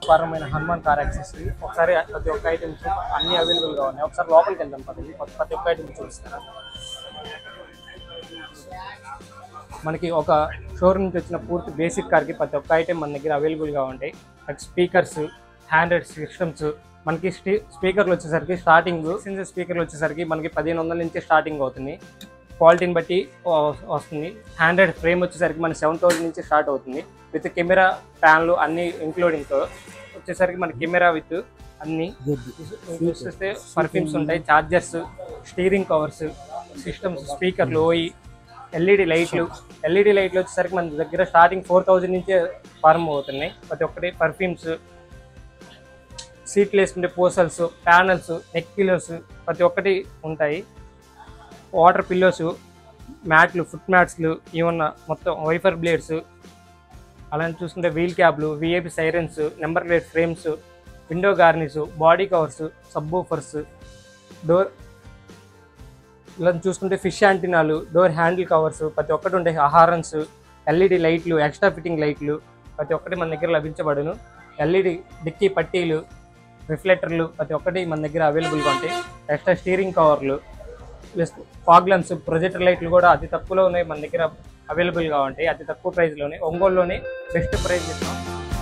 పరమైన Hanuman car accessory ఒకసారి ప్రతి ఒక్క ఐటమ్స్ అన్ని అవైలబుల్గా ఉన్నాయి ఒకసారి లోపలికి వెళ్దాం పదండి ప్రతి- ప్రతి ఒక్క ఐటమ్ చూపిస్తాను మనకి ఒక షోరూమ్ నుంచి వచ్చిన పూర్తి బేసిక్ కార్కి ప్రతి ఒక్క ఐటెం మన దగ్గర అవైలబుల్గా ఉంటాయి లైక్ స్పీకర్స్ హ్యాండ్రెడ్ సిస్టమ్స్ మనకి స్టీ స్పీకర్లు వచ్చేసరికి స్టార్టింగ్ సింగిల్ స్పీకర్లు వచ్చేసరికి మనకి పదిహేను వందల నుంచి స్టార్టింగ్ అవుతుంది క్వాలిటీని బట్టి వ- వస్తుంది హ్యాండ్రెడ్ ఫ్రేమ్ వచ్చేసరికి మన సెవెన్ థౌసండ్ నుంచి స్టార్ట్ అవుతుంది విత్ కెమెరా ప్యాన్లు అన్ని ఇంక్లూడింగ్తో వచ్చేసరికి మన కెమెరా విత్ అన్ని చూస్తే పర్ఫ్యూమ్స్ ఉంటాయి చార్జర్స్ స్టీరింగ్ కవర్స్ సిస్టమ్స్ స్పీకర్లు ఓయి ఎల్ఈడి లైట్లు ఎల్ఈడి లైట్లు వచ్చేసరికి మన దగ్గర స్టార్టింగ్ ఫోర్ థౌజండ్ నుంచే ప్రారంభం అవుతున్నాయి ప్రతి ఒక్కటి పర్ఫ్యూమ్స్ సీట్లు వేసుకుంటే పోసల్స్ ప్యానల్స్ నెక్ పిల్లోస్ ప్రతి ఒక్కటి ఉంటాయి వాటర్ పిల్లోస్ మ్యాట్లు ఫుట్ మ్యాట్స్లు ఏమన్నా మొత్తం వైఫర్ బ్లేడ్స్ అలానే చూసుకుంటే వీల్ క్యాబ్లు VIP sirens number plate frames window garnish body covers subwoofers door ఇలా చూసుకుంటే ఫిష్ యాంటీనాలు డోర్ హ్యాండిల్ కవర్స్ ప్రతి ఒక్కటి ఉంటాయి హారన్స్ ఎల్ఈడి లైట్లు ఎక్స్ట్రా ఫిట్టింగ్ లైట్లు ప్రతి ఒక్కటి మన దగ్గర లభించబడును ఎల్ఈడి డిక్కీ పట్టీలు రిఫ్లెక్టర్లు ప్రతి ఒక్కటి మన దగ్గర అవైలబుల్గా ఉంటాయి ఎక్స్ట్రా స్టీరింగ్ కవర్లు ప్లస్ ఫాగ్ లంప్స్ ప్రొజెక్టర్ లైట్లు కూడా అతి తక్కువలో ఉన్నాయి మన దగ్గర అవైలబుల్గా ఉంటాయి అతి తక్కువ ప్రైస్లోనే ఒంగోలులోనే బెస్ట్ ప్రైస్ ఇస్తాం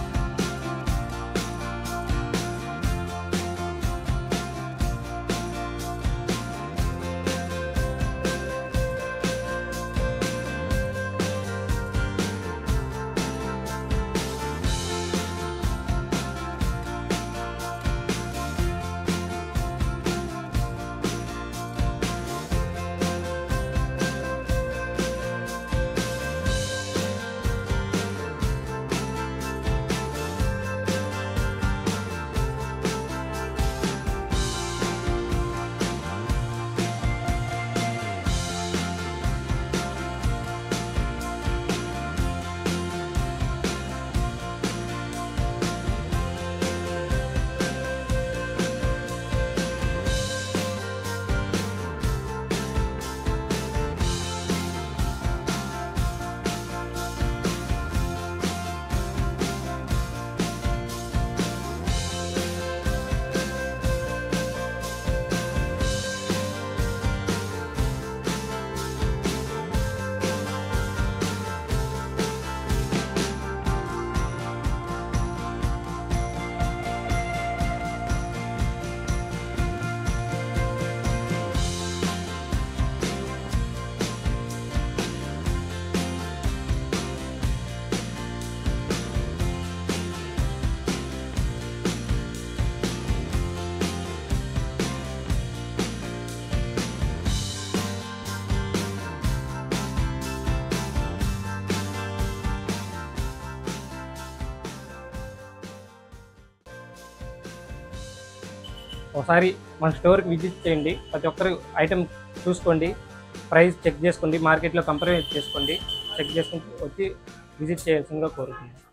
ఒకసారి మన స్టోర్కి విజిట్ చేయండి ప్రతి ఒక్కరు ఐటెం చూసుకోండి ప్రైస్ చెక్ చేసుకోండి మార్కెట్లో కంపేర్ చేసుకోండి చెక్ చేసుకుని వచ్చి విజిట్ చేయాల్సిందిగా కోరుతున్నాను